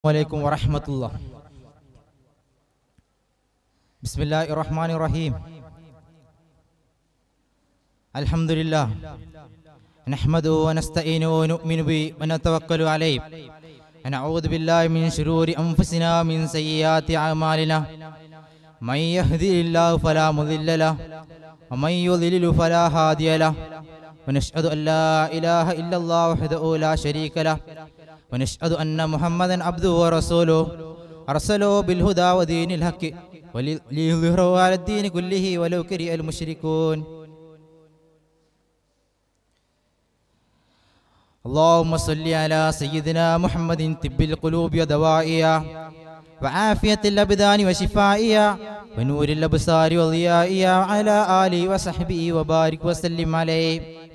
عليكم ورحمة الله بسم الله الرحمن الرحيم الحمد لله نحمده ونستعينه ونؤمن به ونتوكل عليه ونعوذ بالله من شرور أنفسنا ومن سيئات أعمالنا من يهدي الله فلا مضل له ومن يضلل فلا هادي له ونشهد أن لا إله إلا الله وحده لا شريك له ونشهد أن محمدا عبده ورسوله أرسله بالهدى ودين الحق وليظهره على الدين كله ولو كره المشركون اللهم صل على سيدنا محمد طب القلوب ودوائها وعافية الأبدان وشفائها ونور الأبصار وضيائها وعلى آله وصحبه وبارك وسلم عليه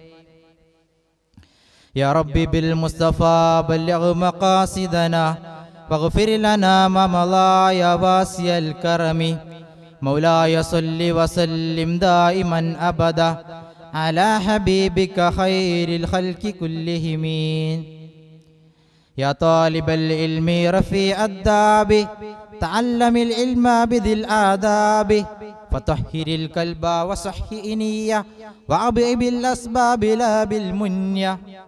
يا ربي بالمصطفى بلغ مقاصدنا واغفر لنا ما مضى يا واسع الكرم مولاي صل وسلم دائما أبدا على حبيبك خير الخلق كلهم يا طالب العلم رفيع الداب تعلم العلم بذي الآداب فطهر القلب وصح إنية وأبع بالأسباب لا بالمنية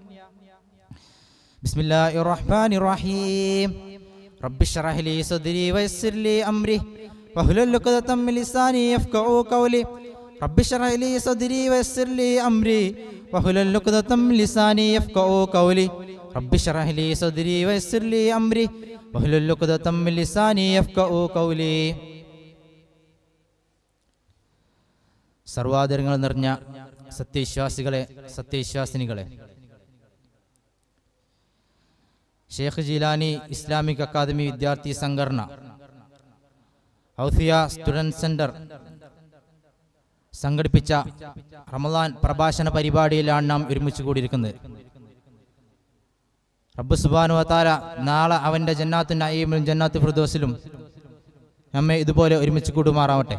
بسم الله الرحمن الرحيم رب اشرح لي صدري ويسر لي أمري واحلل عقدة من لساني يفقهوا قولي رب اشرح لي صدري ويسر لي أمري واحلل عقدة من لساني يفقهوا قولي رب اشرح لي صدري ويسر لي أمري واحلل عقدة من لساني يفقهوا قولي സർവാദരങ്ങൾ നിറഞ്ഞ സത്യവിശ്വാസികളെ സത്യവിശ്വാസിനികളെ ഷേഖ് ജീലാനി ഇസ്ലാമിക് അക്കാദമി വിദ്യാർത്ഥി സംഘടന ഔസിയ സ്റ്റുഡൻറ് സെന്റർ സംഘടിപ്പിച്ച റമദാൻ പ്രഭാഷണ പരിപാടിയിലാണ് നാം ഒരുമിച്ച് കൂടിയിരിക്കുന്നത് റബ്ബ് സുബാനു താല നാളെ അവന്റെ ജന്നാത്തു നയീമിലും ജന്നാത്ത് ഫിർദോസിലും നമ്മെ ഇതുപോലെ ഒരുമിച്ച് കൂടുമാറാവട്ടെ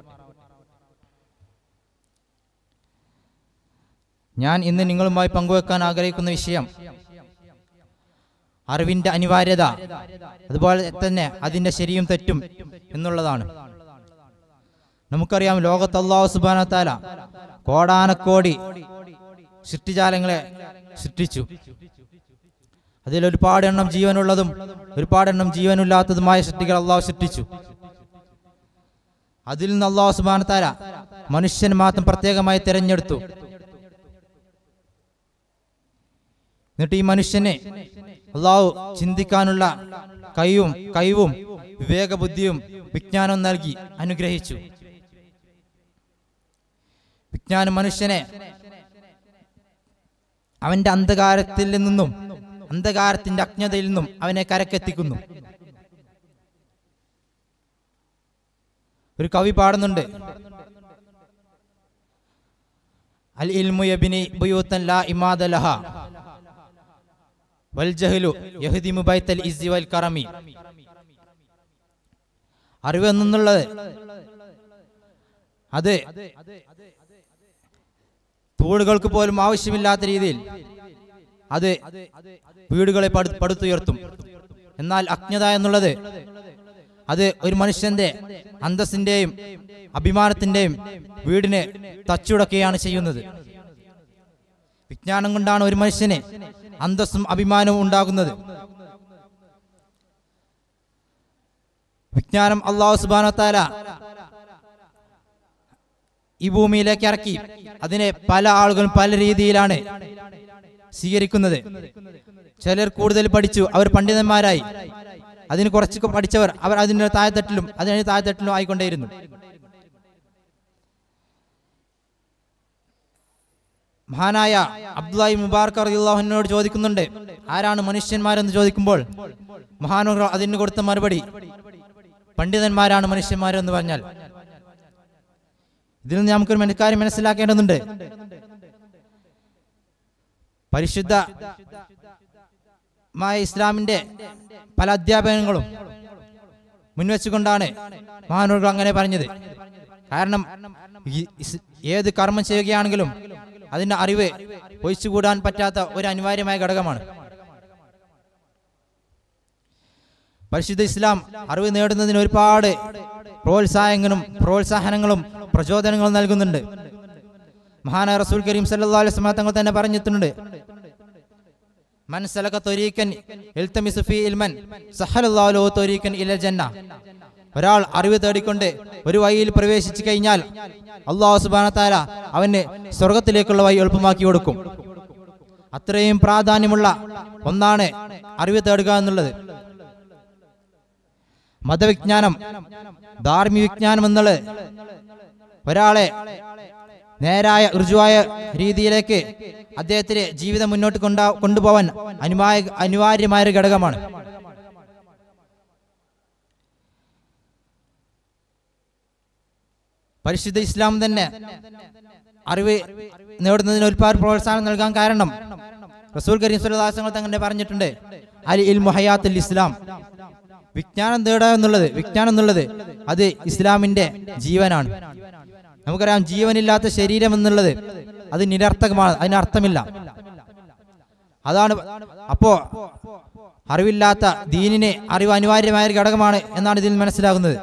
ഞാൻ ഇന്ന് നിങ്ങളുമായി പങ്കുവെക്കാൻ ആഗ്രഹിക്കുന്ന വിഷയം അറിവിന്റെ അനിവാര്യത അതുപോലെ തന്നെ അതിന്റെ ശരിയും തെറ്റും എന്നുള്ളതാണ് നമുക്കറിയാം ലോകത്ത് അള്ളാഹു സുബാനത്താല കോടാനക്കോടി സൃഷ്ടിജാലങ്ങളെ സൃഷ്ടിച്ചു അതിൽ ഒരുപാട് എണ്ണം ജീവനുള്ളതും ഒരുപാട് എണ്ണം ജീവനില്ലാത്തതുമായ സൃഷ്ടികൾ അള്ളാഹു സൃഷ്ടിച്ചു അതിൽ നിന്ന് അള്ളാഹു സുബാനത്താല മനുഷ്യൻ മാത്രം പ്രത്യേകമായി തിരഞ്ഞെടുത്തു എന്നിട്ട് ഈ മനുഷ്യനെ അള്ളാഹു ചിന്തിക്കാനുള്ള കഴിവും കഴിവും വിവേകബുദ്ധിയും വിജ്ഞാനവും നൽകി അനുഗ്രഹിച്ചു വിജ്ഞാനം മനുഷ്യനെ അവന്റെ അന്ധകാരത്തിൽ നിന്നും അന്ധകാരത്തിന്റെ അജ്ഞതയിൽ നിന്നും അവനെ കരക്കെത്തിക്കുന്നു ഒരു കവി പാടുന്നുണ്ട് അൽ ഇൽമു യബിനി ബുയൂത്തൻ ലാ ഇമാദ ലഹ വൽജഹലു യഹ്ദിമു ബൈത്തൽ ഇസ്സി വൽ കറമി അറിവ് എന്നുള്ളത് അത് തൂണുകൾക്ക് പോലും ആവശ്യമില്ലാത്ത രീതിയിൽ അത് വീടുകളെ പടു പടുത്തുയർത്തും എന്നാൽ അജ്ഞത എന്നുള്ളത് അത് ഒരു മനുഷ്യന്റെ അന്തസ്സിന്റെയും അഭിമാനത്തിന്റെയും വീടിനെ തച്ചുടക്കുകയാണ് ചെയ്യുന്നത് വിജ്ഞാനം കൊണ്ടാണ് ഒരു മനുഷ്യന് അന്തസ്സും അഭിമാനവും ഉണ്ടാകുന്നത് വിജ്ഞാനം അള്ളാഹു സുബാനത്താല ഈ ഭൂമിയിലേക്ക് ഇറക്കി അതിനെ പല ആളുകളും പല രീതിയിലാണ് സ്വീകരിക്കുന്നത് ചിലർ കൂടുതൽ പഠിച്ചു അവർ പണ്ഡിതന്മാരായി അതിന് കുറച്ച് പഠിച്ചവർ അവർ അതിന്റെ താഴെത്തട്ടിലും അതിന് താഴെത്തട്ടിലും ആയിക്കൊണ്ടേയിരുന്നു മഹാനായ അബ്ദുല്ലാഹി മുബാർക്ക് അറിയുള്ളാഹുവിനോട് ചോദിക്കുന്നുണ്ട് ആരാണ് മനുഷ്യന്മാരെന്ന് ചോദിക്കുമ്പോൾ മഹാനുഹർ അതിന് കൊടുത്ത മറുപടി പണ്ഡിതന്മാരാണ് മനുഷ്യന്മാരെന്ന് പറഞ്ഞാൽ ഇതിൽ നിന്ന് നമുക്കൊരു കാര്യം മനസ്സിലാക്കേണ്ടതുണ്ട് പരിശുദ്ധ മായ ഇസ്ലാമിന്റെ പല അധ്യാപനങ്ങളും മുൻവെച്ചുകൊണ്ടാണ് മഹാനുകൾ അങ്ങനെ പറഞ്ഞത് കാരണം ഈ ഇസ് ഏത് കർമ്മം ചെയ്യുകയാണെങ്കിലും അതിന്റെ അറിവ് ഒഴിച്ചുകൂടാൻ പറ്റാത്ത ഒരു അനിവാര്യമായ ഘടകമാണ് പരിശുദ്ധ ഇസ്ലാം അറിവ് നേടുന്നതിന് ഒരുപാട് പ്രോത്സാഹനങ്ങളും പ്രോത്സാഹനങ്ങളും പ്രചോദനങ്ങളും നൽകുന്നുണ്ട് മഹാനായ റസൂൽ കരീം സല്ലല്ലാഹു അലൈഹി വസല്ലം തങ്ങൾ തന്നെ പറഞ്ഞിട്ടുണ്ട് മൻ സലക ത്വരീക്കൻ ഇൽതമിസു ഫീ ഇൽമൻ സഹലല്ലാഹു ലഹു ത്വരീക്കൻ ഇലൽ ജന്ന ഒരാൾ അറിവ് തേടിക്കൊണ്ട് ഒരു വഴിയിൽ പ്രവേശിച്ചു കഴിഞ്ഞാൽ അള്ളാഹു സുബ്ഹാനഹു തആല അവന് സ്വർഗത്തിലേക്കുള്ള വഴി എളുപ്പമാക്കി കൊടുക്കും അത്രയും പ്രാധാന്യമുള്ള ഒന്നാണ് അറിവ് തേടുക എന്നുള്ളത് മതവിജ്ഞാനം ധാർമ്മിക വിജ്ഞാനം എന്നുള്ളത് ഒരാളെ നേരായ ഋജുവായ രീതിയിലേക്ക് അദ്ദേഹത്തിന് ജീവിതം മുന്നോട്ട് കൊണ്ടാ കൊണ്ടുപോകാൻ അനുമായ അനിവാര്യമായ ഒരു ഘടകമാണ് പരിശുദ്ധ ഇസ്ലാം തന്നെ അറിവ് നേടുന്നതിന് ഒരുപാട് പ്രോത്സാഹനം നൽകാൻ കാരണം റസൂൽ കരീം സുല്ലാസങ്ങൾ തങ്ങനെ പറഞ്ഞിട്ടുണ്ട് അലി ഇൽ മുഹയാത്തുൽ ഇസ്ലാം വിജ്ഞാനം തേടുക എന്നുള്ളത് വിജ്ഞാനം എന്നുള്ളത് അത് ഇസ്ലാമിന്റെ ജീവനാണ് നമുക്കറിയാം ജീവനില്ലാത്ത ശരീരം എന്നുള്ളത് അത് നിരർത്ഥകമാണ് അതിനർത്ഥമില്ല അതാണ് അപ്പോ അറിവില്ലാത്ത ദീനിന് അറിവ് അനിവാര്യമായ ഒരു ഘടകമാണ് എന്നാണ് ഇതിൽ മനസ്സിലാകുന്നത്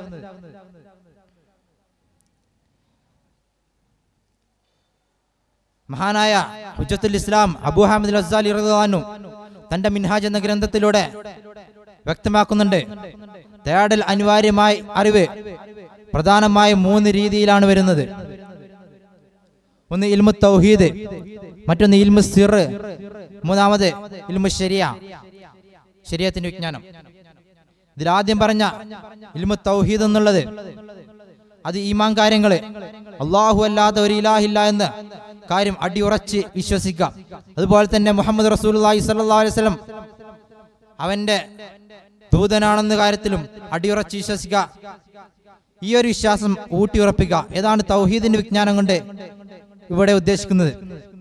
മഹാനായ ഹുജത്തുൽ ഇസ്ലാം അബൂ ഹാമിദ് അസാലി റഹ്ലാനു തന്റെ മിൻഹാജ് എന്ന ഗ്രന്ഥത്തിലൂടെ വ്യക്തമാക്കുന്നുണ്ട് തേടൽ അനിവാര്യമായി അറിവ് പ്രധാനമായും മൂന്ന് രീതിയിലാണ് വരുന്നത് ഒന്ന് ഇൽമു തൗഹീദ് മറ്റൊന്ന് ഇൽമു സിർ മൂന്നാമത് ഇൽമു ശരിയ ശരീരത്തിന്റെ വിജ്ഞാനം ഇതിലാദ്യം പറഞ്ഞ ഇൽമു തൗഹീദ് എന്നുള്ളത് അത് ഈമാൻ കാര്യങ്ങള് അള്ളാഹു അല്ലാതെ ഒരു ഇലാഹില്ല എന്ന് കാര്യം അടിയുറച്ച് വിശ്വസിക്കാം അതുപോലെ തന്നെ മുഹമ്മദ് റസൂലി സല്ലല്ലാഹു അലൈഹി വസല്ലം അവന്റെ ദൂതനാണെന്ന കാര്യത്തിലും അടിയുറച്ച് വിശ്വസിക്കുക ഈ ഒരു വിശ്വാസം ഊട്ടിയുറപ്പിക്കുക ഏതാണ് തൗഹീദിന്റെ വിജ്ഞാനം കൊണ്ട് ഇവിടെ ഉദ്ദേശിക്കുന്നത്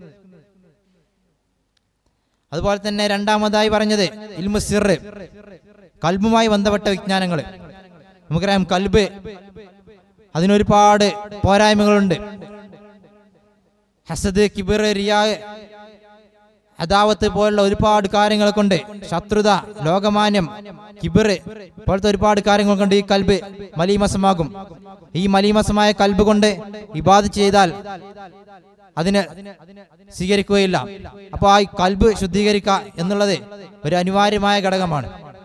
അതുപോലെ തന്നെ രണ്ടാമതായി പറഞ്ഞത് ഇൽമു സിർ കൽബുമായി ബന്ധപ്പെട്ട വിജ്ഞാനങ്ങൾ നമുക്കറിയാം കൽബ് അതിനൊരുപാട് പോരായ്മകളുണ്ട് ഹസദ് കിബിർ റിയാ അദാവത്ത് പോലുള്ള ഒരുപാട് കാര്യങ്ങൾ കൊണ്ട് ശത്രുത ലോകമാന്യം കിബിർ പോലത്തെ ഒരുപാട് കാര്യങ്ങൾ കൊണ്ട് ഈ കൽബ് മലീമസമാകും ഈ മലീമസമായ കൽബ് കൊണ്ട് ഇബാദ് ചെയ്താൽ അതിന് സ്വീകരിക്കുകയില്ല അപ്പോൾ ആ കൽബ് ശുദ്ധീകരിക്കുക എന്നുള്ളത് ഒരു അനിവാര്യമായ ഘടകമാണ്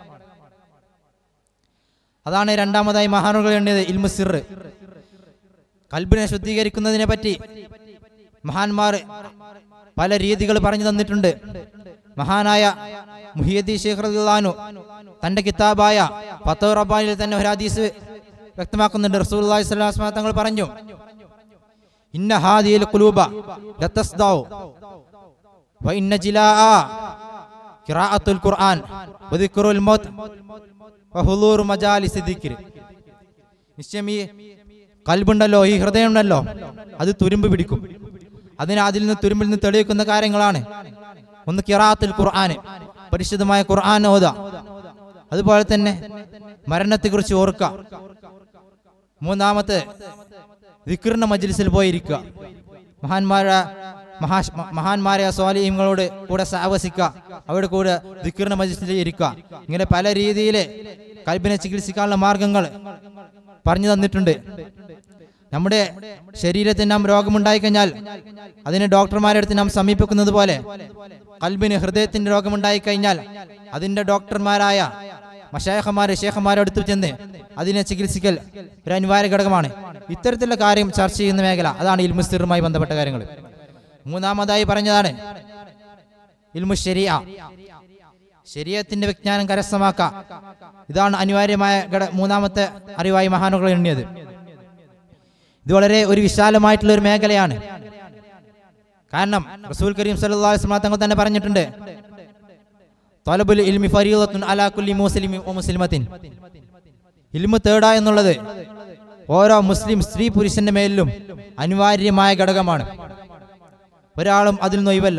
അതാണ് രണ്ടാമതായി മഹാനുകൾ എണ്ണിയത് ഇൽമു സിർ കൽബിനെ ശുദ്ധീകരിക്കുന്നതിനെ പറ്റി മഹാന്മാർ പല രീതികൾ പറഞ്ഞു തന്നിട്ടുണ്ട് മഹാനായ മുഹിയദ്ദീൻ ഷെയ്ഖ് റളിയല്ലാഹു തന്റെ കിതാബായ ഫത്തഹ് റബ്ബാനിൽ തന്നെ ഒരു ഹദീസ് വ്യക്തമാക്കുന്നുണ്ട് റസൂലുള്ളാഹി സ്വല്ലല്ലാഹു അലൈഹി വസല്ലം തങ്ങൾ പറഞ്ഞു ഇന്ന ഹാദിയൽ ഖുലൂബ ലതസ്ദൗ വ ഇന്ന ജിലാഅ ഖിറാഅത്തുൽ ഖുർആൻ വദിക്റുൽ മൗത്ത് വഹുലൂർ മജാലിസ് ദിക്ർ നിശ്ചയം ഈ കൽബുണ്ടല്ലോ ഈ ഹൃദയം ഉണ്ടല്ലോ അത് തുരുമ്പ് പിടിക്കും അതിന് അതിൽ നിന്ന് തുരുമ്പിൽ നിന്ന് തെളിയിക്കുന്ന കാര്യങ്ങളാണ് ഒന്ന് കിറാത്തുൽ ഖുർആൻ പരിശുദ്ധമായ ഖുർആൻ ഓത അതുപോലെ തന്നെ മരണത്തെക്കുറിച്ച് ഓർക്കുക മൂന്നാമത്തെ വിക്രിന്റെ മജ്ലിസിൽ പോയിരിക്കുക മഹാന്മാരെ മഹാ മഹാന്മാരെ സ്വാലിഹ്യങ്ങളോട് കൂടെ സാവസിക്കുക അവരുടെ കൂടെ വിക്രിന്റെ മജ്ലിസിൽ ഇരിക്കുക ഇങ്ങനെ പല രീതിയിൽ കൽബിനെ ചികിത്സിക്കാനുള്ള മാർഗങ്ങൾ പറഞ്ഞു തന്നിട്ടുണ്ട് നമ്മുടെ ശരീരത്തിന് നാം രോഗമുണ്ടായി കഴിഞ്ഞാൽ അതിന് ഡോക്ടർമാരെ അടുത്ത് നാം സമീപിക്കുന്നത് പോലെ കൽബിന് ഹൃദയത്തിന്റെ രോഗമുണ്ടായി കഴിഞ്ഞാൽ അതിന്റെ ഡോക്ടർമാരായ മഷേഖമാരെ ഷേഖമാരെ അടുത്ത് ചെന്ന് അതിനെ ചികിത്സിക്കൽ ഒരു അനിവാര്യ ഘടകമാണ് ഇത്തരത്തിലുള്ള കാര്യം ചർച്ച ചെയ്യുന്ന മേഖല അതാണ് ഇൽമുസ്തിറുമായി ബന്ധപ്പെട്ട കാര്യങ്ങൾ മൂന്നാമതായി പറഞ്ഞതാണ് ഇൽമു ശരിയ ശരീരത്തിന്റെ വിജ്ഞാനം കരസ്ഥമാക്കുക ഇതാണ് അനിവാര്യമായ ഘട മൂന്നാമത്തെ അറിവായി മഹാനുകൾ എണ്ണിയത് ഇത് വളരെ ഒരു വിശാലമായിട്ടുള്ള ഒരു മേഖലയാണ് കാരണം റസൂൽ കരീം സല്ലല്ലാഹു അലൈഹി വസല്ലം തങ്ങൾ തന്നെ പറഞ്ഞിട്ടുണ്ട് തൊലബുൽ ഇൽമി ഫരീദത്തുൻ അലാ കുല്ലി മുസ്ലിമി വ മുസ്ലിമത്തിൻ ഇൽമു തേട എന്നുള്ളത് ഓരോ മുസ്ലിം സ്ത്രീ പുരുഷന്റെ മേലിലും അനിവാര്യമായ ഘടകമാണ് ഒരാളും അതിൽ നൊയ്വല്ല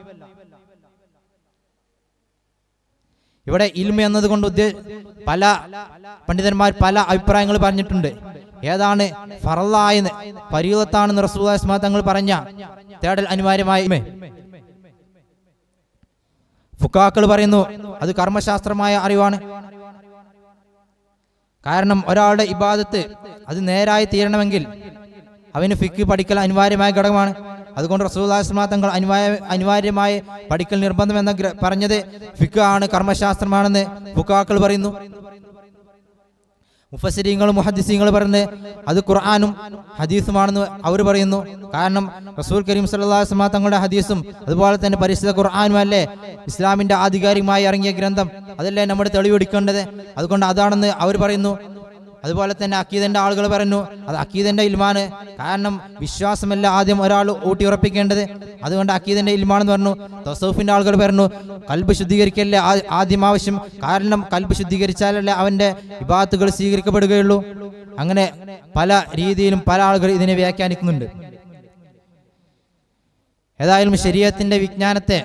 ഇവിടെ ഇൽമ എന്നതുകൊണ്ട് ഉദ്ദേ പല പണ്ഡിതന്മാർ പല അഭിപ്രായങ്ങൾ പറഞ്ഞിട്ടുണ്ട് ഏതാണ് ഫറലായെന്ന് പരീതത്താണെന്ന് റസൂൽ തങ്ങൾ പറഞ്ഞ തേടൽ അനിവാര്യമായ ഇൽമ. ഫുക്കാക്കൾ പറയുന്നു അത് കർമ്മശാസ്ത്രമായ അറിവാണ് കാരണം ഒരാളുടെ ഇബാദത്ത് അത് നേരായി തീരണമെങ്കിൽ അവന് ഫിക്ക് പഠിക്കൽ അനിവാര്യമായ ഘടകമാണ് അതുകൊണ്ട് റസൂല്ലാസ്മാ തങ്ങൾ അനിവാര്യ അനിവാര്യമായ പഠിക്കൽ നിർബന്ധം എന്ന ഗ്ര- പറഞ്ഞത് ഫിക്ക് ആണ് കർമ്മശാസ്ത്രമാണെന്ന് ഫുക്കാക്കൾ പറയുന്നു മുഫസിരിങ്ങളും മുഹദ്ദിസീങ്ങൾ പറയുന്നത് അത് ഖുർആാനും ഹദീസുമാണെന്ന് അവർ പറയുന്നു കാരണം റസൂൽ കരീം സല്ലാസ്മാ തങ്ങളുടെ ഹദീസും അതുപോലെ തന്നെ പരിശുദ്ധ ഖുർആാനും അല്ലേ ഇസ്ലാമിന്റെ ആധികാരികമായി ഇറങ്ങിയ ഗ്രന്ഥം അതല്ലേ നമ്മുടെ തെളിവെടുക്കേണ്ടത് അതുകൊണ്ട് അതാണെന്ന് അവർ പറയുന്നു അതുപോലെ തന്നെ അക്കീദന്റെ ആളുകൾ പറഞ്ഞു അത് അക്കീദന്റെ ഇൽമാണ് കാരണം വിശ്വാസമല്ല ആദ്യം ഒരാൾ ഊട്ടിയുറപ്പിക്കേണ്ടത് അതുകൊണ്ട് അക്കീദന്റെ ഇൽമാണെന്ന് പറഞ്ഞു തസൂഫിന്റെ ആളുകൾ പറഞ്ഞു കൽബ് ശുദ്ധീകരിക്കല്ലേ ആ- ആദ്യം ആവശ്യം കാരണം കൽബ് ശുദ്ധീകരിച്ചാലല്ലേ അവന്റെ വിഭാഗത്തുകൾ സ്വീകരിക്കപ്പെടുകയുള്ളൂ അങ്ങനെ പല രീതിയിലും പല ആളുകൾ ഇതിനെ വ്യാഖ്യാനിക്കുന്നുണ്ട് ഏതായാലും ശരീരത്തിന്റെ വിജ്ഞാനത്തെ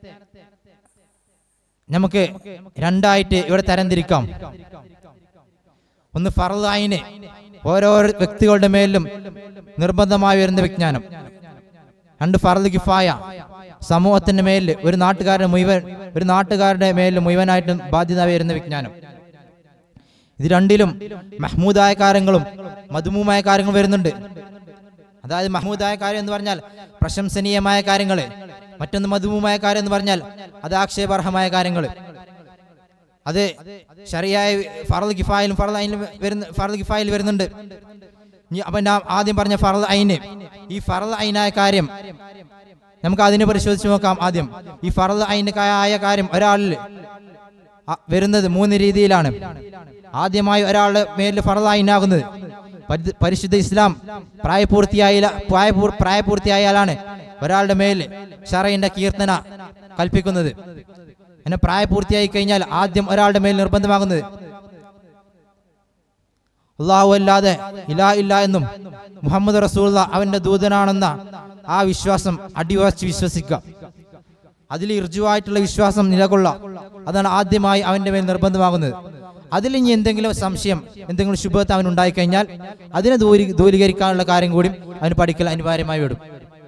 നമുക്ക് രണ്ടായിട്ട് ഇവിടെ തരംതിരിക്കാം ഒന്ന് ഫർദായിന് ഓരോ വ്യക്തികളുടെ മേലും നിർബന്ധമായി വരുന്ന വിജ്ഞാനം രണ്ട് ഫർദ് കിഫായ സമൂഹത്തിന്റെ മേലിൽ ഒരു നാട്ടുകാരുടെ മുഴുവൻ ഒരു നാട്ടുകാരുടെ മേലിൽ മുഴുവനായിട്ടും ബാധ്യത വരുന്ന വിജ്ഞാനം ഇത് രണ്ടിലും മഹ്മൂദായ കാര്യങ്ങളും മധുമൂമായ കാര്യങ്ങളും വരുന്നുണ്ട് അതായത് മഹ്മൂദായ കാര്യം എന്ന് പറഞ്ഞാൽ പ്രശംസനീയമായ കാര്യങ്ങൾ മറ്റൊന്ന് മധുമൂമായ കാര്യം എന്ന് പറഞ്ഞാൽ അത് ആക്ഷേപാർഹമായ കാര്യങ്ങൾ അത് ശരിയായ ഫറദ് കിഫായിലും ഫറദ് ഐനിലും വരുന്ന ഫറദ് കിഫായിൽ വരുന്നുണ്ട് ഇനി അപ്പൊ ഞാൻ ആദ്യം പറഞ്ഞ ഫറദ് ഐന് ഈ ഫറദ് ഐനായ കാര്യം നമുക്ക് അതിനെ പരിശോധിച്ച് നോക്കാം ആദ്യം ഈ ഫറദ് ഐന് ആയ കാര്യം ഒരാളിൽ അ- വരുന്നത് മൂന്ന് രീതിയിലാണ് ആദ്യമായി ഒരാളുടെ മേലിൽ ഫറദ് ഐനാകുന്നത് പരി- പരിശുദ്ധ ഇസ്ലാം പ്രായപൂർത്തിയായ പ്രായപൂർ പ്രായപൂർത്തിയായാലാണ് ഒരാളുടെ മേൽ ഷറയിന്റെ കീർത്തന കൽപ്പിക്കുന്നത് എന്നെ പ്രായപൂർത്തിയായി കഴിഞ്ഞാൽ ആദ്യം ഒരാളുടെ മേൽ നിർബന്ധമാകുന്നത് അള്ളാഹു അല്ലാതെ ഇലാ ഇല്ല എന്നും മുഹമ്മദ് റസൂള്ള അവന്റെ ദൂതനാണെന്ന ആ വിശ്വാസം അടിയുറച്ച് വിശ്വസിക്കുക അതിൽ ഇർജുവായിട്ടുള്ള വിശ്വാസം നിലകൊള്ള അതാണ് ആദ്യമായി അവന്റെ മേൽ നിർബന്ധമാകുന്നത് അതിൽ ഇനി എന്തെങ്കിലും സംശയം എന്തെങ്കിലും ശുഭത്ത് അവൻ ഉണ്ടായിക്കഴിഞ്ഞാൽ അതിനെ ദൂരി ദൂരീകരിക്കാനുള്ള കാര്യം കൂടി അവന് പഠിക്കൽ അനിവാര്യമായി വിടും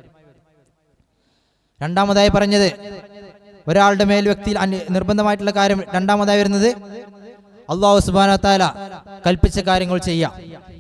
രണ്ടാമതായി പറഞ്ഞത് ഒരാളുടെ മേൽ വ്യക്തിയിൽ അനി- നിർബന്ധമായിട്ടുള്ള കാര്യം രണ്ടാമതായി വരുന്നത് അള്ളാഹു സുബാന താല കൽപ്പിച്ച കാര്യങ്ങൾ ചെയ്യാം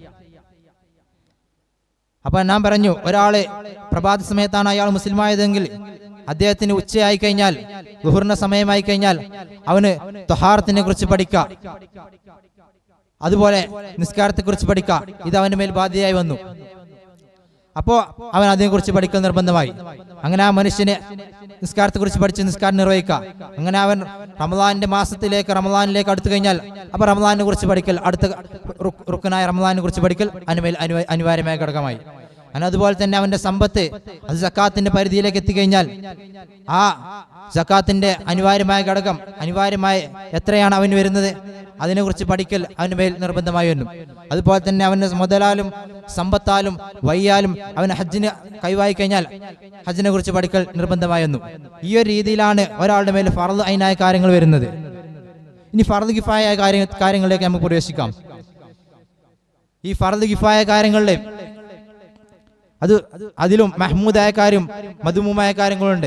അപ്പൊ ഞാൻ പറഞ്ഞു ഒരാള് പ്രഭാത സമയത്താണ് അയാൾ മുസ്ലിമായതെങ്കിൽ അദ്ദേഹത്തിന് ഉച്ചയായി കഴിഞ്ഞാൽ ഗുഹറിന്റെ സമയമായി കഴിഞ്ഞാൽ അവന് തൊഹാറത്തിനെ കുറിച്ച് പഠിക്കാം അതുപോലെ നിസ്കാരത്തെ കുറിച്ച് പഠിക്കാം ഇത് അവന്റെ മേൽ ബാധ്യതയായി വന്നു അപ്പോ അവൻ അതിനെക്കുറിച്ച് പഠിക്കൽ നിർബന്ധമായി അങ്ങനെ ആ മനുഷ്യന് നിസ്കാരത്തെ കുറിച്ച് പഠിച്ച് നിസ്കാരം നിർവഹിക്കാം അങ്ങനെ അവൻ റമദാനിന്റെ മാസത്തിലേക്ക് റമദാനിലേക്ക് അടുത്തു കഴിഞ്ഞാൽ അപ്പൊ റമദാനിനെ കുറിച്ച് പഠിക്കൽ അടുത്ത റുക്ക് റുക്കനായ റമദാനിനെ കുറിച്ച് പഠിക്കൽ അനുമേൽ അനുവ- അനിവാര്യമായ ഘടകമായി അങ്ങനെ അതുപോലെ തന്നെ അവന്റെ സമ്പത്ത് അത് സക്കാത്തിന്റെ പരിധിയിലേക്ക് എത്തിക്കഴിഞ്ഞാൽ ആ സക്കാത്തിന്റെ അനിവാര്യമായ ഘടകം അനിവാര്യമായ എത്രയാണ് അവന് വരുന്നത് അതിനെക്കുറിച്ച് പഠിക്കൽ അവന് മേൽ നിർബന്ധമായി വരുന്നു അതുപോലെ തന്നെ അവന്റെ മുതലാലും സമ്പത്താലും വയ്യാലും അവൻ ഹജ്ജിന് കൈവായി കഴിഞ്ഞാൽ ഹജ്ജിനെ കുറിച്ച് പഠിക്കൽ നിർബന്ധമായി വന്നു ഈ ഒരു രീതിയിലാണ് ഒരാളുടെ മേൽ ഫറദ് അതിനായ കാര്യങ്ങൾ വരുന്നത് ഇനി ഫറദ് ഗിഫായ കാര്യ കാര്യങ്ങളിലേക്ക് നമുക്ക് പ്രവേശിക്കാം ഈ ഫറദ് ഗിഫായ കാര്യങ്ങളിൽ അത് അതിലും മഹ്മൂദായ കാര്യം മധുമുമായ കാര്യങ്ങളുണ്ട്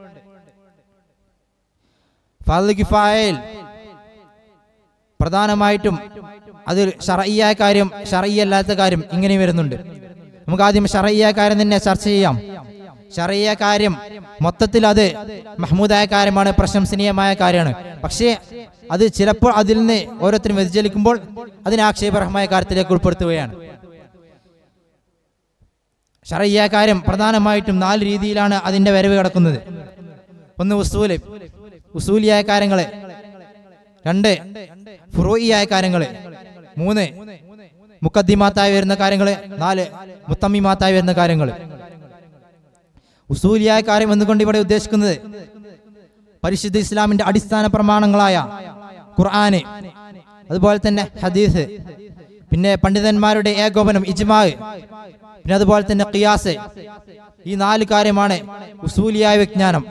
ഫറദ് ഗിഫായയിൽ പ്രധാനമായിട്ടും അതിൽ ഷറയ്യായ കാര്യം ഷറയ്യല്ലാത്ത കാര്യം ഇങ്ങനെ വരുന്നുണ്ട് നമുക്ക് ആദ്യം ഷറയ്യായ കാര്യം തന്നെ ചർച്ച ചെയ്യാം ഷറയ്യ കാര്യം മൊത്തത്തിൽ അത് മഹ്മൂദായ കാര്യമാണ് പ്രശംസനീയമായ കാര്യമാണ് പക്ഷേ അത് ചിലപ്പോൾ അതിൽ നിന്ന് ഓരോരുത്തരും വ്യതിചലിക്കുമ്പോൾ അതിനെ ആക്ഷേപകരമായ കാര്യത്തിലേക്ക് ഉൾപ്പെടുത്തുകയാണ് ഷറയ്യ കാര്യം പ്രധാനമായിട്ടും നാല് രീതിയിലാണ് അതിന്റെ വരവ് കിടക്കുന്നത് ഒന്ന് ഉസൂല് ഉസൂലിയായ കാര്യങ്ങള് രണ്ട് ഫുറോയിയായ കാര്യങ്ങള് മൂന്ന് മുക്കദ്ദിമാത്തായി വരുന്ന കാര്യങ്ങള് നാല് മുത്തമ്മിമാത്തായി വരുന്ന കാര്യങ്ങള് ഉസൂലിയായ കാര്യം എന്നുകൊണ്ട് ഇവിടെ ഉദ്ദേശിക്കുന്നത് പരിശുദ്ധ ഇസ്ലാമിന്റെ അടിസ്ഥാന പ്രമാണങ്ങളായ ഖുർആന് അതുപോലെ തന്നെ ഹദീസ് പിന്നെ പണ്ഡിതന്മാരുടെ ഏകോപനം ഇജ്മാവ് പിന്നെ അതുപോലെ തന്നെ ഖിയാസ് ഈ നാല് കാര്യമാണ് ഉസൂലിയായ വിജ്ഞാനം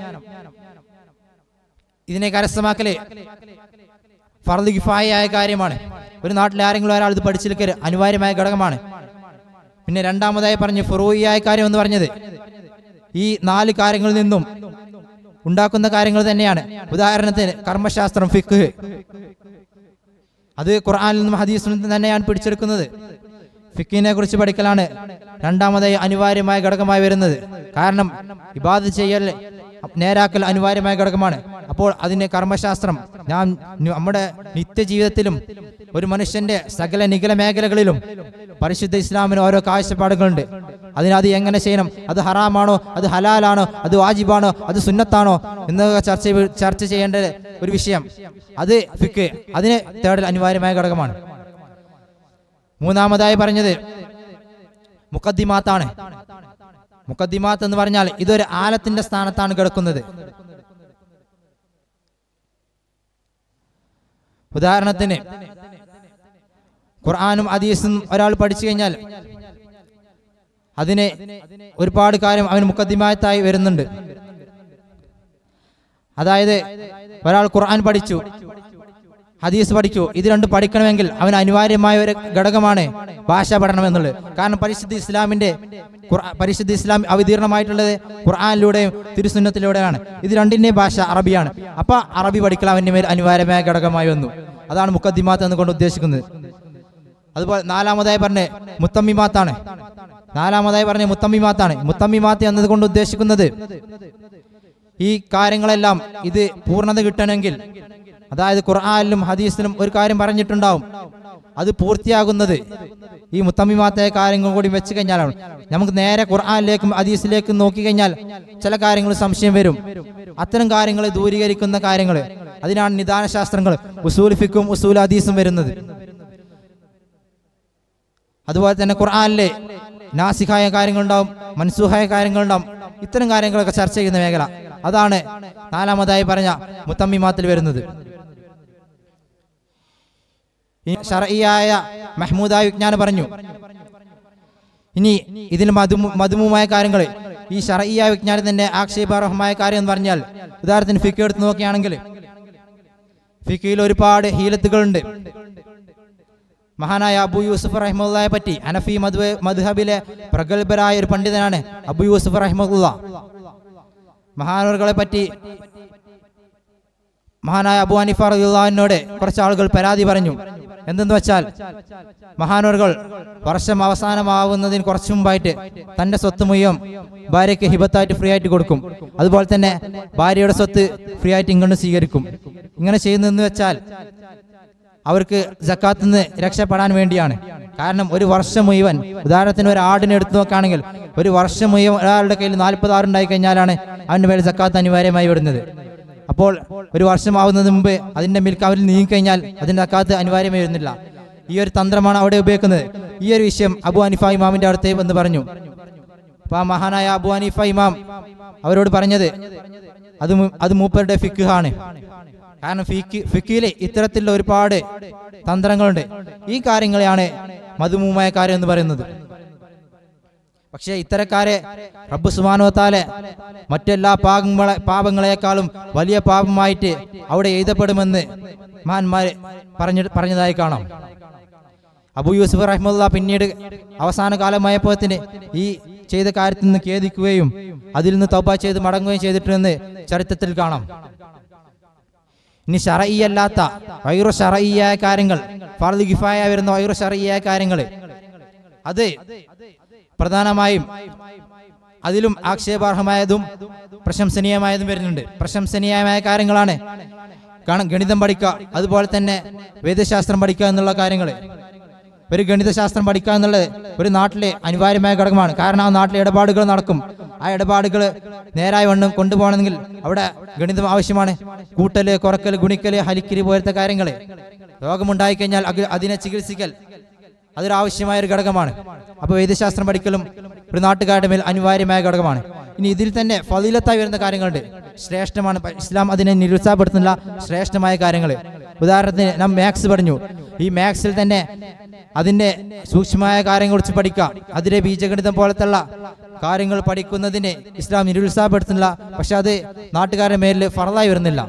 ഇതിനെ കരസ്ഥമാക്കല് ഫർദ് കിഫായ കാര്യമാണ് ഒരു നാട്ടിൽ ആരെങ്കിലും ഒരാൾ ഇത് പഠിച്ചിരിക്കൽ അനിവാര്യമായ ഘടകമാണ് പിന്നെ രണ്ടാമതായി പറഞ്ഞു ഫുറൂയിയായ കാര്യം എന്ന് പറഞ്ഞത് ഈ നാല് കാര്യങ്ങളിൽ നിന്നും ഉണ്ടാക്കുന്ന കാര്യങ്ങൾ തന്നെയാണ് ഉദാഹരണത്തിന് കർമ്മശാസ്ത്രം ഫിക്ക് അത് ഖുർആനിൽ നിന്നും ഹദീസിൽ നിന്നും തന്നെയാണ് പിടിച്ചെടുക്കുന്നത് ഫിക്കിനെ കുറിച്ച് പഠിക്കലാണ് രണ്ടാമതായി അനിവാര്യമായ ഘടകമായി വരുന്നത് കാരണം ഇബാദ് ചെയ്യൽ നേരാക്കൽ അനിവാര്യമായ ഘടകമാണ് അപ്പോൾ അതിന്റെ കർമ്മശാസ്ത്രം ഞാൻ നമ്മുടെ നിത്യജീവിതത്തിലും ഒരു മനുഷ്യന്റെ സകല നികല മേഖലകളിലും പരിശുദ്ധ ഇസ്ലാമിന് ഓരോ കാഴ്ചപ്പാടുകളുണ്ട് അതിനത് എങ്ങനെ ചെയ്യണം അത് ഹറാമാണോ അത് ഹലാലാണോ അത് വാജിബാണോ അത് സുന്നത്താണോ എന്നൊക്കെ ചർച്ച ചർച്ച ചെയ്യേണ്ട ഒരു വിഷയം അത് ഫിക്ക് അതിന് തേടൽ അനിവാര്യമായ ഘടകമാണ് മൂന്നാമതായി പറഞ്ഞത് മുക്കദ്ദിമാത്താണ് മുക്കദ്ദിമാത്ത് എന്ന് പറഞ്ഞാൽ ഇതൊരു ആലത്തിന്റെ സ്ഥാനത്താണ് കിടക്കുന്നത് ഉദാഹരണത്തിന് ഖുർആാനും ഹദീസും ഒരാൾ പഠിച്ചു കഴിഞ്ഞാൽ അതിന് ഒരുപാട് കാര്യം അവന് മുക്കദ്ദിമാത്തായി വരുന്നുണ്ട് അതായത് ഒരാൾ ഖുർആൻ പഠിച്ചു ഹദീസ് പഠിച്ചു ഇത് രണ്ടും പഠിക്കണമെങ്കിൽ അവന് അനിവാര്യമായ ഒരു ഘടകമാണ് ഭാഷ പഠനം എന്നുള്ളത് കാരണം പരിശുദ്ധ ഇസ്ലാമിന്റെ ഖുർആ- പരിശുദ്ധ ഇസ്ലാം അവതീർണമായിട്ടുള്ളത് ഖുർആാനിലൂടെയും തിരുസുന്നത്തിലൂടെയാണ് ഇത് രണ്ടിന്റെയും ഭാഷ അറബിയാണ് അപ്പൊ അറബി പഠിക്കൽ അവന്റെ മേൽ അനിവാര്യമായ ഘടകമായി വന്നു അതാണ് മുക്കദ്ദിമാത്ത് എന്നുകൊണ്ട് ഉദ്ദേശിക്കുന്നത് അതുപോലെ നാലാമതായി പറഞ്ഞ മുത്തമ്മിമാത്താണ് നാലാമതായി പറഞ്ഞ മുത്തമ്മിമാത്താണ് മുത്തമ്മിമാത്ത് എന്നതുകൊണ്ട് ഉദ്ദേശിക്കുന്നത് ഈ കാര്യങ്ങളെല്ലാം ഇത് പൂർണ്ണത കിട്ടണമെങ്കിൽ അതായത് ഖുർആാനിലും ഹദീസിലും ഒരു കാര്യം പറഞ്ഞിട്ടുണ്ടാവും അത് പൂർത്തിയാകുന്നത് ഈ മുത്തമ്മിമാത്ത കാര്യങ്ങൾ കൂടി വെച്ച് കഴിഞ്ഞാലാണ് നമുക്ക് നേരെ ഖുർആാനിലേക്കും ഹദീസിലേക്കും നോക്കി കഴിഞ്ഞാൽ ചില കാര്യങ്ങൾ സംശയം വരും അത്തരം കാര്യങ്ങൾ ദൂരീകരിക്കുന്ന കാര്യങ്ങൾ അതിനാണ് നിദാന ശാസ്ത്രങ്ങൾ ഉസൂൽ ഫിക്കും ഉസൂൽ ഹദീസും വരുന്നത് അതുപോലെ തന്നെ ഖുർആാനിലെ നാസിഹായ കാര്യങ്ങളുണ്ടാവും മൻസൂഹായ കാര്യങ്ങളുണ്ടാവും ഇത്തരം കാര്യങ്ങളൊക്കെ ചർച്ച ചെയ്യുന്ന മേഖല അതാണ് നാലാമതായി പറഞ്ഞ മുത്തമ്മിമാത്തിൽ വരുന്നത് ഈ ഷറഈയായ മഹ്മൂദായ വിജ്ഞാനം പറഞ്ഞു ഇനി ഇതിൽ മധു മധുമുമായ കാര്യങ്ങൾ ഈ ഷറഈയായ വിജ്ഞാനത്തിന്റെ ആക്ഷേപാർഹമായ കാര്യം എന്ന് പറഞ്ഞാൽ ഉദാഹരണത്തിന് ഫിക്ക് എടുത്ത് നോക്കുകയാണെങ്കിൽ ഫിക്കിയിൽ ഒരുപാട് ഹീലത്തുകളുണ്ട് മഹാനായ അബു യൂസുഫ് റഹിമുള്ളയെ പറ്റി അനഫി മധു മധുഹബിലെ പ്രഗത്ഭരായ ഒരു പണ്ഡിതനാണ് അബു യൂസുഫ് റഹിമുള്ള മഹാനവറുകളെ പറ്റി മഹാനായ അബു ഹനീഫ റഹിള്ളാഹിനോട് കുറച്ച് ആളുകൾ പരാതി പറഞ്ഞു എന്തെന്ന് വെച്ചാൽ മഹാനവറുകൾ വർഷം അവസാനമാവുന്നതിന് കുറച്ചു മുമ്പായിട്ട് തന്റെ സ്വത്ത് മുഴുവൻ ഭാര്യയ്ക്ക് ഹിബത്തായിട്ട് ഫ്രീ ആയിട്ട് കൊടുക്കും അതുപോലെ തന്നെ ഭാര്യയുടെ സ്വത്ത് ഫ്രീ ആയിട്ട് ഇങ്ങോട്ട് സ്വീകരിക്കും ഇങ്ങനെ ചെയ്യുന്നതെന്ന് വെച്ചാൽ അവർക്ക് ജക്കാത്തിൽ നിന്ന് രക്ഷപ്പെടാൻ വേണ്ടിയാണ് കാരണം ഒരു വർഷം മുഴുവൻ ഉദാഹരണത്തിന് ഒരു ആടിനെ എടുത്തു നോക്കുകയാണെങ്കിൽ ഒരു വർഷം മുഴുവൻ ഒരാളുടെ കയ്യിൽ നാൽപ്പത് ആറുണ്ടായി കഴിഞ്ഞാലാണ് അവന്റെ മേൽ ജക്കാത്ത് അനിവാര്യമായി വരുന്നത് അപ്പോൾ ഒരു വർഷമാവുന്നതിന് മുമ്പ് അതിന്റെ മിൽക്ക് അവരിൽ നീങ്ങിക്കഴിഞ്ഞാൽ അതിന്റെ ജക്കാത്ത് അനിവാര്യമായി വരുന്നില്ല ഈ ഒരു തന്ത്രമാണ് അവിടെ ഉപയോഗിക്കുന്നത് ഈ ഒരു വിഷയം അബു അനിഫ ഇമാമിന്റെ അടുത്തേ എന്ന് പറഞ്ഞു അപ്പൊ ആ മഹാനായ അബു അനീഫ ഇമാം അവരോട് പറഞ്ഞത് അത് മു- അത് മൂപ്പരുടെ ഫിഖാണ് കാരണം ഫിക്ക് ഫിക്കിലെ ഇത്തരത്തിലുള്ള ഒരുപാട് തന്ത്രങ്ങളുണ്ട് ഈ കാര്യങ്ങളെയാണ് മധുമൂമായ കാര്യം എന്ന് പറയുന്നത് പക്ഷേ ഇത്തരക്കാരെ റബ്ബ് സുബാനുവത്താലെ മറ്റെല്ലാ പാപങ്ങളെ പാപങ്ങളെക്കാളും വലിയ പാപമായിട്ട് അവിടെ എഴുതപ്പെടുമെന്ന് മഹാന്മാര് പറഞ്ഞു പറഞ്ഞതായി കാണാം അബു യൂസുഫ് റഹ്മുല്ല പിന്നീട് അവസാന കാലമായപ്പോത്തിന് ഈ ചെയ്ത കാര്യത്തിൽ നിന്ന് ഖേദിക്കുകയും അതിൽ നിന്ന് തൗബ ചെയ്ത് മടങ്ങുകയും ചെയ്തിട്ടുണ്ടെന്ന് ചരിത്രത്തിൽ കാണാം ഇനി ഷറഈയല്ലാത്ത വൈറു ഷറഈയായ കാര്യങ്ങൾ ഫർദ് ഗിഫായ വരുന്ന വൈറു ഷറഈയായ കാര്യങ്ങൾ അത് പ്രധാനമായും അതിലും ആക്ഷേപാർഹമായതും പ്രശംസനീയമായതും വരുന്നുണ്ട് പ്രശംസനീയമായ കാര്യങ്ങളാണ് കാരണം ഗണിതം പഠിക്കുക അതുപോലെ തന്നെ വേദശാസ്ത്രം പഠിക്കുക എന്നുള്ള കാര്യങ്ങൾ ഒരു ഗണിതശാസ്ത്രം പഠിക്കുക എന്നുള്ളത് ഒരു നാട്ടിലെ അനിവാര്യമായ ഘടകമാണ് കാരണം ആ നാട്ടിലെ ഇടപാടുകൾ നടക്കും ആ ഇടപാടുകൾ നേരായ വണ്ണം കൊണ്ടുപോകണമെങ്കിൽ അവിടെ ഗണിതം ആവശ്യമാണ് കൂട്ടല് കുറക്കല് ഗുണിക്കല് ഹലിക്കല് പോലത്തെ കാര്യങ്ങൾ രോഗമുണ്ടായി കഴിഞ്ഞാൽ അക- അതിനെ ചികിത്സിക്കൽ അതൊരു ആവശ്യമായ ഒരു ഘടകമാണ് അപ്പോൾ വൈദ്യശാസ്ത്രം പഠിക്കലും ഒരു നാട്ടുകാരുടെ മേൽ അനിവാര്യമായ ഘടകമാണ് ഇനി ഇതിൽ തന്നെ ഫലീലത്തായി വരുന്ന കാര്യങ്ങളുണ്ട് ശ്രേഷ്ഠമാണ് പ- ഇസ്ലാം അതിനെ നിരുത്സാഹപ്പെടുത്തുന്നില്ല ശ്രേഷ്ഠമായ കാര്യങ്ങൾ ഉദാഹരണത്തിന് നാം മാത്സ് പറഞ്ഞു ഈ മാത്സിൽ തന്നെ അതിന്റെ സൂക്ഷ്മമായ കാര്യങ്ങൾ കുറിച്ച് പഠിക്കാം അതിലെ ബീജഗണിതം പോലത്തുള്ള കാര്യങ്ങൾ പഠിക്കുന്നതിന് ഇസ്ലാം നിരുത്സാഹപ്പെടുത്തുന്നില്ല പക്ഷെ അത് നാട്ടുകാരുടെ മേലിൽ ഫറലായി വരുന്നില്ല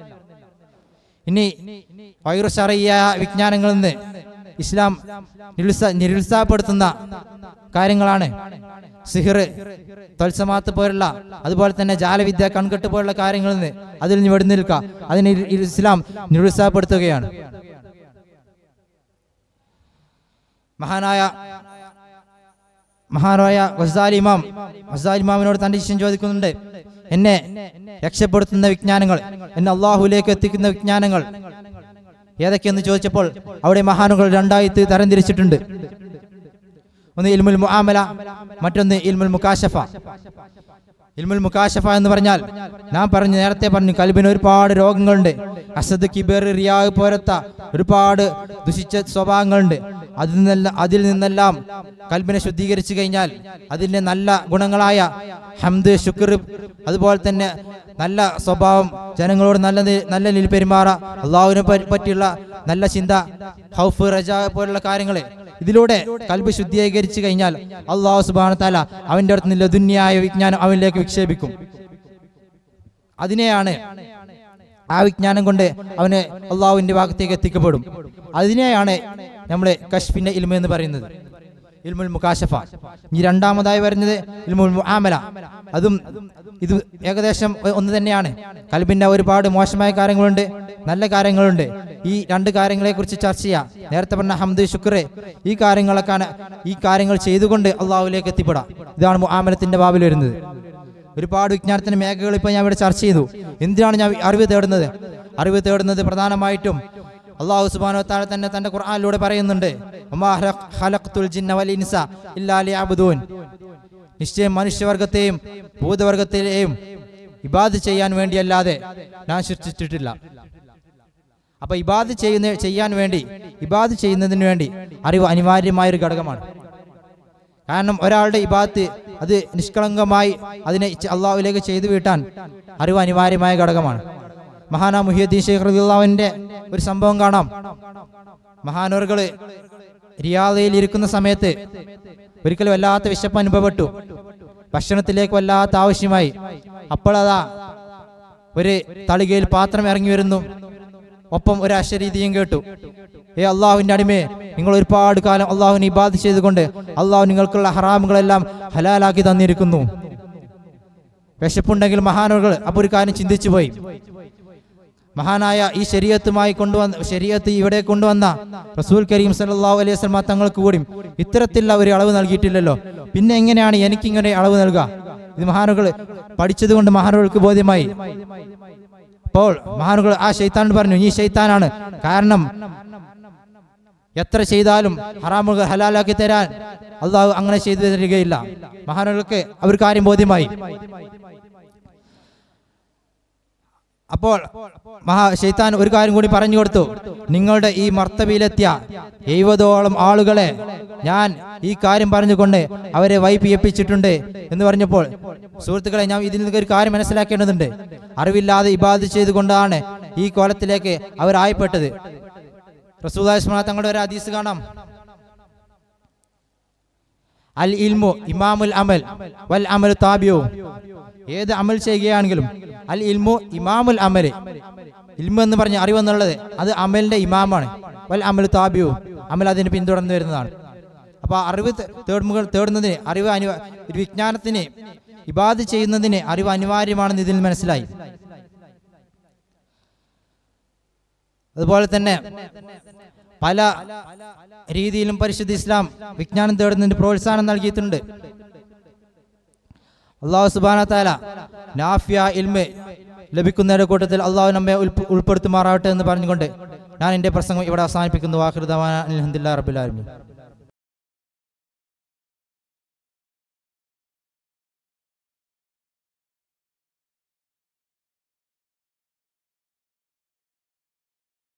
ഇനി വൈറസറിയ വിജ്ഞാനങ്ങളിൽ നിന്ന് ഇസ്ലാം നിരുത്സാ നിരുത്സാഹപ്പെടുത്തുന്ന കാര്യങ്ങളാണ് സിഹിർ തൊൽസമാത്ത് പോലുള്ള അതുപോലെ തന്നെ ജാലവിദ്യ കൺകെട്ട് പോലുള്ള കാര്യങ്ങളിൽ നിന്ന് അതിൽ നിന്ന് വെടി നിൽക്കുക അതിന് ഇ- ഇ- ഇസ്ലാം നിരുത്സാഹപ്പെടുത്തുകയാണ് മഹാനായ മഹാനായ ഗസാലി ഇമാം ഗസാലി ഇമാമിനോട് തന്റെ ശിഷ്യൻ ചോദിക്കുന്നുണ്ട് എന്നെ രക്ഷപ്പെടുത്തുന്ന വിജ്ഞാനങ്ങൾ എന്നെ അള്ളാഹുലേക്ക് എത്തിക്കുന്ന വിജ്ഞാനങ്ങൾ ഏതൊക്കെയെന്ന് ചോദിച്ചപ്പോൾ അവിടെ മഹാനുകൾ രണ്ടായി തി- തരംതിരിച്ചിട്ടുണ്ട് ഒന്ന് ഇൽമുൽ മുആമല മറ്റൊന്ന് ഇൽമുൽ മുക്കാശഫ ഇൽമുൽ മുക്കാശഫ എന്ന് പറഞ്ഞാൽ ഞാൻ പറഞ്ഞു നേരത്തെ പറഞ്ഞു കൽബിന് ഒരുപാട് രോഗങ്ങളുണ്ട് അസദ് കിബർ റിയാവ് പോലത്ത ഒരുപാട് ദുഷിച്ച സ്വഭാവങ്ങളുണ്ട് അതിൽ നിന്നെല്ലാം അതിൽ നിന്നെല്ലാം കൽബിനെ ശുദ്ധീകരിച്ചു കഴിഞ്ഞാൽ അതിൻ്റെ നല്ല ഗുണങ്ങളായ ഹംദ് ശുക്ർ അതുപോലെ തന്നെ നല്ല സ്വഭാവം ജനങ്ങളോട് നല്ല നി- നല്ല നില പെരുമാറുക അള്ളാഹുവിനെ പ- പറ്റിയുള്ള നല്ല ചിന്ത ഹൗഫ് റജ പോലുള്ള കാര്യങ്ങൾ ഇതിലൂടെ കൽബ് ശുദ്ധീകരിച്ചു കഴിഞ്ഞാൽ അള്ളാഹു സുബാന താല അവന്റെ അടുത്ത് നിന്ന് ലതുന്യായ വിജ്ഞാനം അവനിലേക്ക് വിക്ഷേപിക്കും അതിനെയാണ് ആ വിജ്ഞാനം കൊണ്ട് അവന് അള്ളാഹുവിന്റെ ഭാഗത്തേക്ക് എത്തിക്കപ്പെടും അതിനെയാണ് നമ്മൾ കശ്ഫിന്റെ ഇൽമ എന്ന് പറയുന്നത് ഇൽമുൽ മുക്കാശഫ ഈ രണ്ടാമതായി വരുന്നത് ഇൽമുൽ മുആമല അതും ഇത് ഏകദേശം ഒന്ന് തന്നെയാണ് കൽബിന്റെ ഒരുപാട് മോശമായ കാര്യങ്ങളുണ്ട് നല്ല കാര്യങ്ങളുണ്ട് ഈ രണ്ട് കാര്യങ്ങളെ കുറിച്ച് ചർച്ച ചെയ്യാം നേരത്തെ പറഞ്ഞ ഹംദ് ശുക്ർ ഈ കാര്യങ്ങളൊക്കെയാണ് ഈ കാര്യങ്ങൾ ചെയ്തുകൊണ്ട് അള്ളാഹുവിലേക്ക് എത്തിപ്പെടാം ഇതാണ് മുആമലത്തിന്റെ ബാബിൽ വരുന്നത് ഒരുപാട് വിജ്ഞാനത്തിന്റെ മേഖലകൾ ഇപ്പൊ ഞാൻ ഇവിടെ ചർച്ച ചെയ്തു എന്തിനാണ് ഞാൻ അറിവ് തേടുന്നത് അറിവ് തേടുന്നത് പ്രധാനമായിട്ടും അള്ളാഹു സുബാനോ താഴെ തന്നെ തന്റെ ഖുർആനിലൂടെ പറയുന്നുണ്ട് വമാ ഖലഖ്- ഖലഖ്തുൽ ജിന്ന വൽ ഇൻസ ഇല്ലാ ലിയഅബ്ദൂൻ. നിശ്ചയം മനുഷ്യവർഗത്തെയും ഭൂതവർഗത്തിലെയും ഇബാദ് ചെയ്യാൻ വേണ്ടിയല്ലാതെ ഞാൻ സൃഷ്ടിച്ചിട്ടില്ല അപ്പൊ ഇബാദ് ചെയ്യുന്ന ചെയ്യാൻ വേണ്ടി ഇബാദ് ചെയ്യുന്നതിന് വേണ്ടി അറിവ് അനിവാര്യമായ ഒരു ഘടകമാണ് കാരണം ഒരാളുടെ ഇബാത്ത് അത് നിഷ്കളങ്കമായി അതിനെ ച- അള്ളാഹുവിലേക്ക് ചെയ്തു വീട്ടാൻ അറിവ് അനിവാര്യമായ ഘടകമാണ് മഹാനാ മുഹിയുദ്ദീൻ ഷെയ്ഖ് റളിയല്ലാഹുവിന്റെ ഒരു സംഭവം കാണാം മഹാനോറുകള് റിയാദയിൽ ഇരിക്കുന്ന സമയത്ത് ഒരിക്കലും വല്ലാത്ത വിശപ്പ് അനുഭവപ്പെട്ടു ഭക്ഷണത്തിലേക്ക് വല്ലാത്ത ആവശ്യമായി അപ്പോഴതാ ഒരു തളികയിൽ പാത്രം ഇറങ്ങി വരുന്നു ഒപ്പം ഒരു അശരീതിയും കേട്ടു ഏ അള്ളാഹുവിന്റെ അടിമയെ നിങ്ങൾ ഒരുപാട് കാലം അള്ളാഹുവിനെ ഇബാദ് ചെയ്തുകൊണ്ട് അള്ളാഹു നിങ്ങൾക്കുള്ള ഹറാമുകളെല്ലാം ഹലാലാക്കി തന്നിരിക്കുന്നു വിശപ്പുണ്ടെങ്കിൽ മഹാനുകൾ അപ്പോൾ ഒരു കാര്യം ചിന്തിച്ചു പോയി മഹാനായ ഈ ശരീരത്തുമായി കൊണ്ടുവന്ന ശരീരത്ത് ഇവിടെ കൊണ്ടുവന്ന റസൂൽ കരീം സല്ലല്ലാഹു അലൈഹി വസല്ലമ തങ്ങൾക്ക് കൂടി ഇത്തരത്തിലുള്ള ഒരു അളവ് നൽകിയിട്ടില്ലല്ലോ പിന്നെ എങ്ങനെയാണ് എനിക്കിങ്ങനെ അളവ് നൽകുക ഇത് മഹാനുകൾ പഠിച്ചതുകൊണ്ട് മഹാനുകൾക്ക് ബോധ്യമായി അപ്പോൾ മഹാനുകൾ ആ ശൈത്താനോട് പറഞ്ഞു ഈ ശൈത്താനാണ് കാരണം എത്ര ചെയ്താലും ഹറാമുകൾ ഹലാലാക്കി തരാൻ അള്ളാഹു അങ്ങനെ ചെയ്തു തരികയില്ല മഹാനുകൾക്ക് അവർ കാര്യം ബോധ്യമായി അപ്പോൾ മഹാ ഷെയ്ത്താൻ ഒരു കാര്യം കൂടി പറഞ്ഞു കൊടുത്തു നിങ്ങളുടെ ഈ മർത്തബയിലെത്തിയ എഴുപതോളം ആളുകളെ ഞാൻ ഈ കാര്യം പറഞ്ഞുകൊണ്ട് അവരെ വൈപ്പിയപ്പിച്ചിട്ടുണ്ട് എന്ന് പറഞ്ഞപ്പോൾ സുഹൃത്തുക്കളെ ഞാൻ ഇതിൽ നിന്ന് ഒരു കാര്യം മനസ്സിലാക്കേണ്ടതുണ്ട് അറിവില്ലാതെ ഇബാദ് ചെയ്തുകൊണ്ടാണ് ഈ കോലത്തിലേക്ക് അവരായപ്പെട്ടത് റസൂദാസ്മാ തങ്ങളുടെ ഒരു ഹദീസ് കാണാം അൽ ഇൽമു ഇമാമുൽ അമൽ വൽ അമൽ താബിയോ ഏത് അമൽ ചെയ്യുകയാണെങ്കിലും അൽ ഇൽമു ഇമാമുൽ അമൽ ഇൽമു എന്ന് പറഞ്ഞ അറിവെന്നുള്ളത് അത് അമലിന്റെ ഇമാമാണ് വൽ അമൽ താബിയോ അമൽ അതിന് പിന്തുടർന്നു വരുന്നതാണ് അപ്പൊ ആ അറിവ് തേ- തേടുമ്പോൾ തേടുന്നതിന് അറിവ് അനിവ ഒരു വിജ്ഞാനത്തിന് ഇബാദ് ചെയ്യുന്നതിന് അറിവ് അനിവാര്യമാണെന്ന് ഇതിൽ മനസ്സിലായി അതുപോലെ തന്നെ പല രീതിയിലും പരിശുദ്ധ ഇസ്ലാം വിജ്ഞാനം തേടുന്നതിന് പ്രോത്സാഹനം നൽകിയിട്ടുണ്ട് അള്ളാഹു സുബാന താല നാഫിയ ഇൽമ് ലഭിക്കുന്നവരുടെ കൂട്ടത്തിൽ അള്ളാഹു നമ്മെ ഉൾപ്പ- ഉൾപ്പെടുത്തുമാറാവട്ടെ എന്ന് പറഞ്ഞുകൊണ്ട് ഞാൻ എൻ്റെ പ്രസംഗം ഇവിടെ അവസാനിപ്പിക്കുന്നു വാഹൃദാന അലഹദില്ല റബുലാലമി